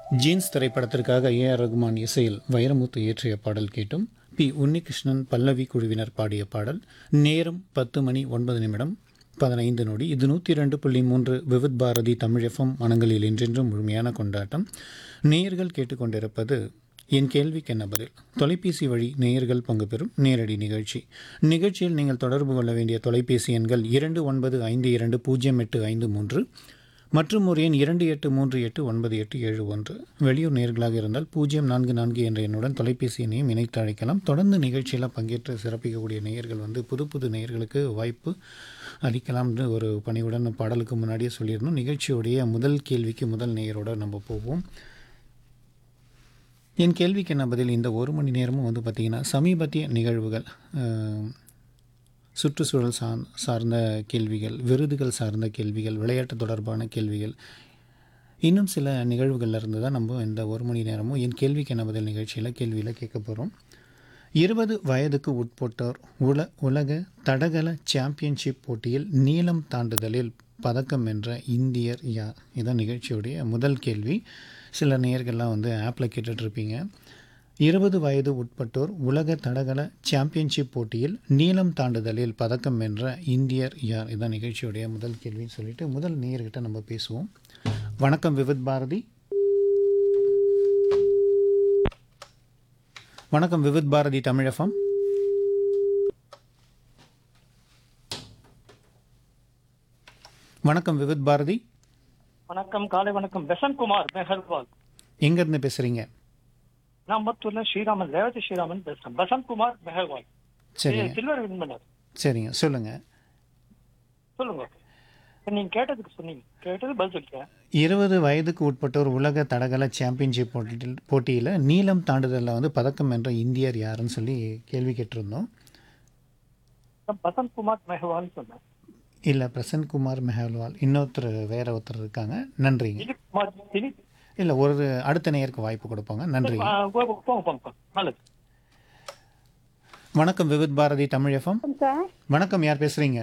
jeans திரைப்படத்திற்காக A R Rahman இசையில் வைரமுத்து இயற்றிய பாடல் கேட்டும் பி உன்னிகிருஷ்ணன் பல்லவி குழுவினர் பாடிய பாடல் நேரம் பத்து மணி ஒன்பது நிமிடம் பதினைந்து நொடி இது நூற்றி ரெண்டு புள்ளி மூன்று விவித் பாரதி தமிழ் எஃப்எம் மனங்களில் என்றென்றும் முழுமையான கொண்டாட்டம் நேயர்கள் கேட்டுக்கொண்டிருப்பது என் கேள்விக்கு என்ன பதில் தொலைபேசி வழி நேயர்கள் பங்கு பெறும் நேரடி நிகழ்ச்சி நிகழ்ச்சியில் நீங்கள் தொடர்பு கொள்ள வேண்டிய தொலைபேசி எண்கள் இரண்டு ஒன்பது ஐந்து இரண்டு பூஜ்ஜியம் எட்டு ஐந்து மூன்று மற்றும் ஒரு எண் இரண்டு எட்டு மூன்று எட்டு ஒன்பது எட்டு ஏழு ஒன்று வெளியூர் நேர்களாக இருந்தால் பூஜ்ஜியம் நான்கு நான்கு என்ற எண்ணுடன் தொலைபேசி எண்ணையும் இணைத்து அழைக்கலாம் தொடர்ந்து நிகழ்ச்சியில் பங்கேற்று சிறப்பிக்கக்கூடிய நேயர்கள் வந்து புது புது நேயர்களுக்கு வாய்ப்பு அளிக்கலாம்னு ஒரு பணிவுடன் பாடலுக்கு முன்னாடியே சொல்லியிருந்தோம் நிகழ்ச்சியுடைய முதல் கேள்விக்கு முதல் நேயரோட நம்ம போவோம் என் கேள்விக்கு என்ன பதில் இந்த ஒரு மணி நேரமும் வந்து பார்த்திங்கன்னா சமீபத்திய நிகழ்வுகள் அஹ், சுற்றுச்சூழல் சார் சார்ந்த கேள்விகள் விருதுகள் சார்ந்த கேள்விகள் விளையாட்டு தொடர்பான கேள்விகள் இன்னும் சில நிகழ்வுகள்ல இருந்து தான் நம்ம இந்த ஒரு மணி நேரமும் என் கேள்விக்கு என்ன பதில் நிகழ்ச்சியில் கேள்வியில் கேட்க போகிறோம் இருபது வயதுக்கு உட்பட்டோர் உல உலக தடகள சாம்பியன்ஷிப் போட்டியில் நீளம் தாண்டுதலில் பதக்கம் வென்ற இந்தியர் யார் இதான் நிகழ்ச்சியுடைய முதல் கேள்வி சில நேயர்கள்லாம் வந்து ஆப்பில் கேட்டுட்ருப்பீங்க இருபது வயது உட்பட்டோர் உலக தடகள சாம்பியன்ஷிப் போட்டியில் நீளம் தாண்டுதலில் பதக்கம் வென்ற இந்தியர் யார் இதான் நிகழ்ச்சியுடைய முதல் கேள்வின்னு சொல்லிட்டு முதல் நேயர்கிட்ட நம்ம பேசுவோம் வணக்கம் விவித் பாரதி வணக்கம் விவித் பாரதி தமிழகம் வணக்கம் விவித் பாரதி வணக்கம் காலை வணக்கம் பெசன்குமார் மெஹர்வால் எங்கேருந்து பேசுகிறீங்க நான் மத்தூர்ல ஸ்ரீராமன் ரேவதி ஸ்ரீராமன் பேசுறேன் பசந்த்குமார் மெஹர்வால் சரிங்க சில்வர் வின் பண்ணார் சரிங்க சொல்லுங்கள் சொல்லுங்க நீங்க கேட்டதுக்கு சொன்னீங்க கேட்டது பதில் சொல்லிட்டேன் இருபது வயதுக்கு உட்பட்டோர் உலக தடகள சாம்பியன்ஷிப் போட்டியில் போட்டியில் நீளம் தாண்டுதலில் வந்து பதக்கம் வென்ற இந்தியர் யாருன்னு சொல்லி கேள்வி கேட்டிருந்தோம் நான் பசந்த்குமார் மெஹர்வால் சொன்னேன் இல்லை பிரசன்ட் குமார் மெஹல்வால் இன்னொருத்தர் வேற ஒருத்தர் இருக்காங்க நன்றிங்க திலீப் குமார் திலீப் இல்லை ஒரு அடுத்த நேயருக்கு வாய்ப்பு கொடுப்போங்க நன்றிங்க ஆ, போங்க போங்க போங்க நல்லது வணக்கம் விவித் பாரதி தமிழ் எஃப்எம் சார் வணக்கம் யார் பேசுகிறீங்க